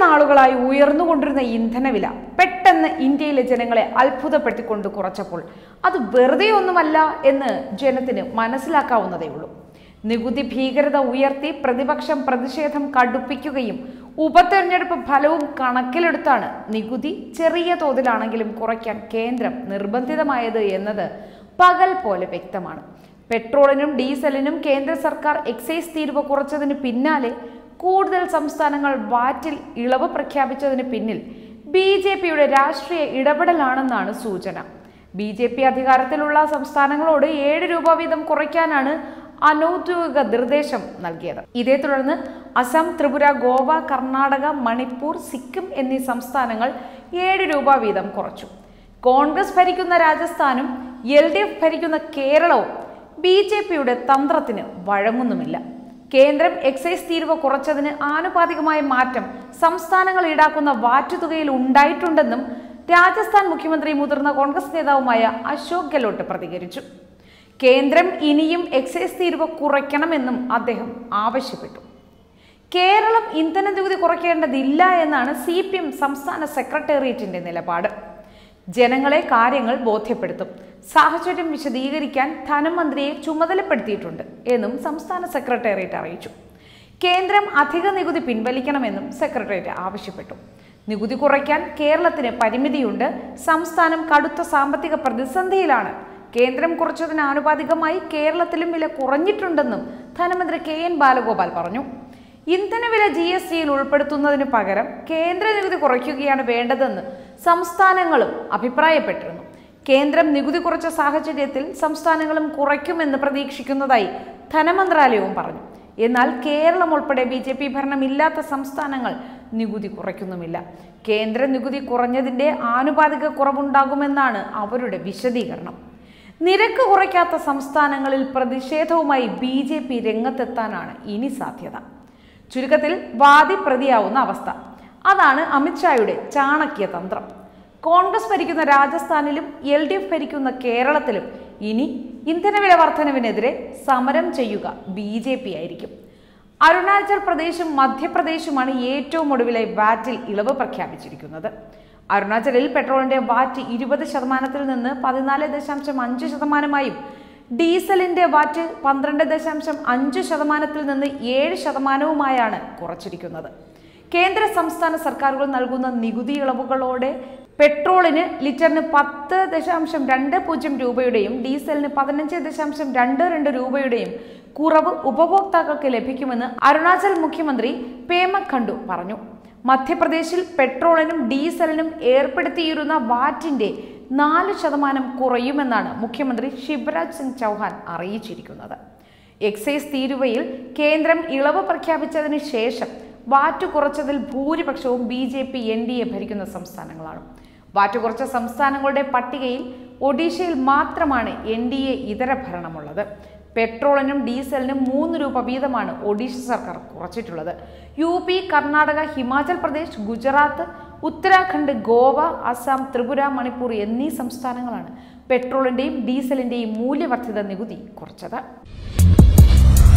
നാളുകളായി ഉയർന്നുകൊണ്ടിരുന്ന ഇന്ധനവില പെട്ടെന്ന് ഇന്ത്യയിലെ ജനങ്ങളെ അത്ഭുതപ്പെടുത്തിക്കൊണ്ട് കുറച്ചപ്പോൾ അത് വെറുതെ ഒന്നുമല്ല എന്ന് ജനത്തിന് മനസ്സിലാക്കാവുന്നതേ ഉള്ളൂ നികുതി ഭീകരത ഉയർത്തി പ്രതിപക്ഷം പ്രതിഷേധം കടുപ്പിക്കുകയും ഉപതെരഞ്ഞെടുപ്പ് ഫലവും കണക്കിലെടുത്താണ് നികുതി ചെറിയ തോതിലാണെങ്കിലും കുറയ്ക്കാൻ കേന്ദ്രം നിർബന്ധിതമായത് എന്നത് പകൽ പോലെ വ്യക്തമാണ് പെട്രോളിനും ഡീസലിനും കേന്ദ്ര സർക്കാർ എക്സൈസ് തീരുവ കുറച്ചതിന് പിന്നാലെ കൂടുതൽ സംസ്ഥാനങ്ങൾ വാറ്റിൽ ഇളവ് പ്രഖ്യാപിച്ചതിന് പിന്നിൽ ബി ജെ പിയുടെ രാഷ്ട്രീയ ഇടപെടലാണെന്നാണ് സൂചന ബി ജെ പി അധികാരത്തിലുള്ള സംസ്ഥാനങ്ങളോട് ഏഴ് രൂപ വീതം കുറയ്ക്കാനാണ് അനൌദ്യോഗിക നിർദ്ദേശം നൽകിയത് ഇതേ തുടർന്ന് അസം ത്രിപുര ഗോവ കർണാടക മണിപ്പൂർ സിക്കിം എന്നീ സംസ്ഥാനങ്ങൾ ഏഴ് രൂപ വീതം കുറച്ചു കോൺഗ്രസ് ഭരിക്കുന്ന രാജസ്ഥാനും എൽ ഡി എഫ് ഭരിക്കുന്ന കേരളവും ബി ജെ പിയുടെ തന്ത്രത്തിന് വഴങ്ങുന്നുമില്ല കേന്ദ്രം എക്സൈസ് തീരുവ കുറച്ചതിന് ആനുപാതികമായ മാറ്റം സംസ്ഥാനങ്ങൾ ഈടാക്കുന്ന വാറ്റ് തുകയിൽ ഉണ്ടായിട്ടുണ്ടെന്നും രാജസ്ഥാൻ മുഖ്യമന്ത്രി മുതിർന്ന കോൺഗ്രസ് നേതാവുമായ അശോക് ഗെലോട്ട് പ്രതികരിച്ചു കേന്ദ്രം ഇനിയും എക്സൈസ് തീരുവ കുറയ്ക്കണമെന്നും അദ്ദേഹം ആവശ്യപ്പെട്ടു കേരളം ഇന്ധന നികുതി കുറയ്ക്കേണ്ടതില്ല എന്നാണ് സി പി എം സംസ്ഥാന സെക്രട്ടേറിയറ്റിന്റെ നിലപാട് ജനങ്ങളെ കാര്യങ്ങൾ ബോധ്യപ്പെടുത്തും സാഹചര്യം വിശദീകരിക്കാൻ ധനമന്ത്രിയെ ചുമതലപ്പെടുത്തിയിട്ടുണ്ട് എന്നും സംസ്ഥാന സെക്രട്ടേറിയറ്റ് അറിയിച്ചു കേന്ദ്രം അധിക നികുതി പിൻവലിക്കണമെന്നും സെക്രട്ടേറിയറ്റ് ആവശ്യപ്പെട്ടു നികുതി കുറയ്ക്കാൻ കേരളത്തിന് പരിമിതിയുണ്ട് സംസ്ഥാനം കടുത്ത സാമ്പത്തിക പ്രതിസന്ധിയിലാണ് കേന്ദ്രം കുറച്ചതിന് ആനുപാതികമായി കേരളത്തിലും വില കുറഞ്ഞിട്ടുണ്ടെന്നും ധനമന്ത്രി കെ എൻ ബാലഗോപാൽ പറഞ്ഞു ഇന്ധനവില ജി എസ് ടിയിൽ ഉൾപ്പെടുത്തുന്നതിന് പകരം കേന്ദ്ര നികുതി കുറയ്ക്കുകയാണ് വേണ്ടതെന്ന് സംസ്ഥാനങ്ങളും അഭിപ്രായപ്പെട്ടിരുന്നു കേന്ദ്രം നികുതി കുറച്ച സാഹചര്യത്തിൽ സംസ്ഥാനങ്ങളും കുറയ്ക്കുമെന്ന് പ്രതീക്ഷിക്കുന്നതായി ധനമന്ത്രാലയവും പറഞ്ഞു എന്നാൽ കേരളം ഉൾപ്പെടെ ബി ജെ പി ഭരണമില്ലാത്ത സംസ്ഥാനങ്ങൾ നികുതി കുറയ്ക്കുന്നുമില്ല കേന്ദ്ര നികുതി കുറഞ്ഞതിന്റെ ആനുപാതിക കുറവുണ്ടാകുമെന്നാണ് അവരുടെ വിശദീകരണം നിരക്ക് കുറയ്ക്കാത്ത സംസ്ഥാനങ്ങളിൽ പ്രതിഷേധവുമായി ബി ജെ പി രംഗത്തെത്താനാണ് ഇനി സാധ്യത ചുരുക്കത്തിൽ വാദി പ്രതിയാവുന്ന അവസ്ഥ അതാണ് അമിത്ഷായുടെ ചാണക്യ തന്ത്രം കോൺഗ്രസ് ഭരിക്കുന്ന രാജസ്ഥാനിലും എൽ ഡി എഫ് ഭരിക്കുന്ന കേരളത്തിലും ഇനി ഇന്ധനവില വർധനവിനെതിരെ സമരം ചെയ്യുക ബി ജെ പി ആയിരിക്കും അരുണാചൽ പ്രദേശും മധ്യപ്രദേശുമാണ് ഏറ്റവും ഒടുവിലായി വാറ്റിൽ ഇളവ് പ്രഖ്യാപിച്ചിരിക്കുന്നത് അരുണാചലിൽ പെട്രോളിന്റെ വാറ്റ് ഇരുപത് ശതമാനത്തിൽ നിന്ന് പതിനാല് ദശാംശം അഞ്ച് ശതമാനമായും ഡീസലിന്റെ വാറ്റ് പന്ത്രണ്ട് ദശാംശം അഞ്ച് ശതമാനത്തിൽ നിന്ന് ഏഴ് ശതമാനവുമായാണ് കുറച്ചിരിക്കുന്നത് കേന്ദ്ര സംസ്ഥാന സർക്കാരുകൾ നൽകുന്ന നികുതി ഇളവുകളോടെ പെട്രോളിന് ലിറ്ററിന് പത്ത് ദശാംശം രണ്ട് പൂജ്യം രൂപയുടെയും ഡീസലിന് പതിനഞ്ച് ദശാംശം രണ്ട് രണ്ട് രൂപയുടെയും കുറവ് ഉപഭോക്താക്കൾക്ക് ലഭിക്കുമെന്ന് അരുണാചൽ മുഖ്യമന്ത്രി പേമ ഖണ്ഡു പറഞ്ഞു മധ്യപ്രദേശിൽ പെട്രോളിനും ഡീസലിനും ഏർപ്പെടുത്തിയിരുന്ന വാറ്റിന്റെ നാല് ശതമാനം കുറയുമെന്നാണ് മുഖ്യമന്ത്രി ശിവരാജ് സിംഗ് ചൗഹാൻ അറിയിച്ചിരിക്കുന്നത് എക്സൈസ് തീരുവയിൽ കേന്ദ്രം ഇളവ് പ്രഖ്യാപിച്ചതിന് ശേഷം വാറ്റ് കുറച്ചതിൽ ഭൂരിപക്ഷവും B J P N D A ഭരിക്കുന്ന സംസ്ഥാനങ്ങളാണ് വാറ്റ് കുറച്ച സംസ്ഥാനങ്ങളുടെ പട്ടികയിൽ ഒഡീഷയിൽ മാത്രമാണ് എൻ ഡി എ ഇതര ഭരണമുള്ളത് പെട്രോളിനും ഡീസലിനും മൂന്ന് രൂപ വീതമാണ് ഒഡീഷ സർക്കാർ കുറച്ചിട്ടുള്ളത് യു പി കർണാടക ഹിമാചൽ പ്രദേശ് ഗുജറാത്ത് ഉത്തരാഖണ്ഡ് ഗോവ അസം ത്രിപുര മണിപ്പൂർ എന്നീ സംസ്ഥാനങ്ങളാണ് പെട്രോളിന്റെയും ഡീസലിന്റെയും മൂല്യവർദ്ധിത നികുതി കുറച്ചത്